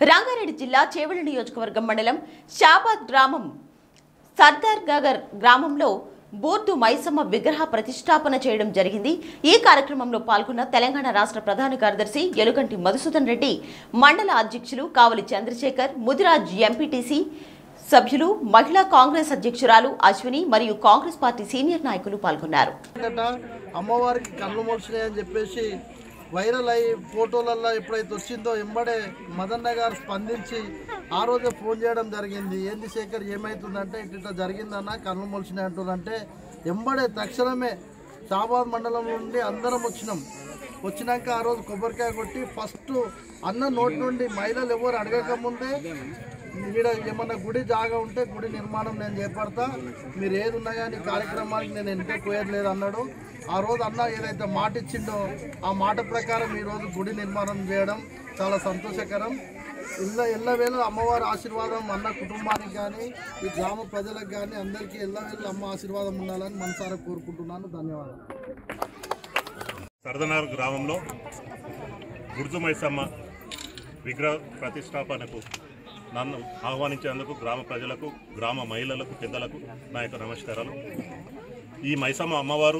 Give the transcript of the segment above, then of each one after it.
రంగారెడ్డి జిల్లా చేవెళ్ల నియోజకవర్గం మండలం షాబాద్ గ్రామం సర్దార్ నగర్ గ్రామంలో బూర్దు మైసమ్మ విగ్రహ ప్రతిష్టాపన చేయడం జరిగింది ఈ కార్యక్రమంలో పాల్గొన్న తెలంగాణ రాష్ట్ర ప్రధాన కార్యదర్శి ఎలుగంటి మధుసూదన్ రెడ్డి మండల అధ్యక్షులు కావలి చంద్రశేఖర్ ముదిరాజ్ ఎంపీటీసీ సభ్యులు మహిళా కాంగ్రెస్ అధ్యక్షురాలు అశ్విని మరియు కాంగ్రెస్ పార్టీ సీనియర్ నాయకులు పాల్గొన్నారు గట అమ్మవారికి కళ్ళు మోసినాయి అని చెప్పేసి వైరల్ అయ్యి ఫోటోలల్లో ఎప్పుడైతే వచ్చిందో ఎంబడే మదన్న గారు స్పందించి ఆ రోజే ఫోన్ చేయడం జరిగింది ఏంది శేఖర్ ఏమవుతుందంటే ఇట్లా ఇట్లా జరిగిందన్న కళ్ళు మొలిచినాయి అంటుందంటే ఎంబడే తక్షణమే షాబాద్ మండలం నుండి అందరం వచ్చినాం వచ్చినాక ఆ రోజు కొబ్బరికాయ కొట్టి ఫస్ట్ అన్న నోటి నుండి మహిళలు ఎవరు అడగక ముందే ఈడ ఏమన్నా గుడి జాగా ఉంటే గుడి నిర్మాణం నేను చేపడతా మీరు ఏది ఉన్నా కానీ కార్యక్రమానికి నేను వెనక పోయట్లేదు అన్నాడు ఆ రోజు అన్న ఏదైతే మాట ఇచ్చిండో ఆ మాట ప్రకారం ఈ రోజు గుడి నిర్మాణం చేయడం చాలా సంతోషకరం ఇళ్ళ ఎల్లవేళ అమ్మవారి ఆశీర్వాదం అన్న కుటుంబానికి కానీ ఈ గ్రామ ప్రజలకు కానీ అందరికీ ఎల్లవేళ అమ్మ ఆశీర్వాదం ఉండాలని మనసారా కోరుకుంటున్నాను ధన్యవాదాలు సరదనగర్ గ్రామంలో గుర్జు మైసమ్మ విగ్రహ ప్రతిష్టాపనకు నన్ను ఆహ్వానించేందుకు గ్రామ ప్రజలకు గ్రామ మహిళలకు పెద్దలకు నా యొక్క నమస్కారాలు ఈ మైసమ్మ అమ్మవారు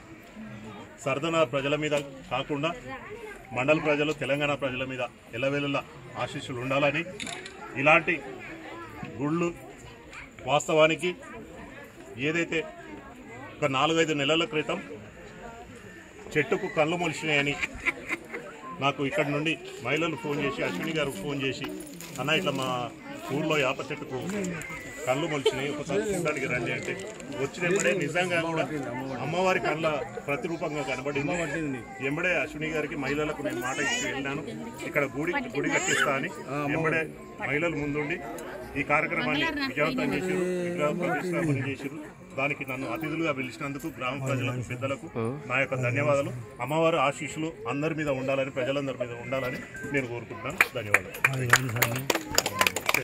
సరదనగర్ ప్రజల మీద కాకుండా మండల ప్రజలు తెలంగాణ ప్రజల మీద ఎల్లవేళలా ఆశీస్సులు ఉండాలని ఇలాంటి గుళ్ళు వాస్తవానికి ఏదైతే ఒక నాలుగైదు నెలల క్రితం చెట్టుకు కళ్ళు మొలిచినాయని నాకు ఇక్కడ నుండి మహిళలు ఫోన్ చేసి అశ్విని గారు ఫోన్ చేసి అన్న ఇట్లా మా ఊర్లో యాప చెట్టుకు కళ్ళు మొలిచినాయి ఒకసారి చూడడానికి రండి అంటే వచ్చినప్పుడే నిజంగా కూడా అమ్మవారి కళ్ళ ప్రతిరూపంగా కనబడింది ఎంబడే అశ్విని గారికి మహిళలకు నేను మాట ఇచ్చి వెళ్ళాను ఇక్కడ గుడి గుడి కట్టిస్తా అని ఎంబడే మహిళలు ముందుండి ఈ కార్యక్రమాన్ని విజయవంతం చేశారు విగ్రహ ప్రతిష్టాపన చేశారు దానికి నన్ను అతిథులుగా పిలిచినందుకు గ్రామ ప్రజలకు పెద్దలకు నా యొక్క ధన్యవాదాలు అమ్మవారి ఆశీస్సులు అందరి మీద ఉండాలని ప్రజలందరి మీద ఉండాలని నేను కోరుకుంటున్నాను ధన్యవాదాలు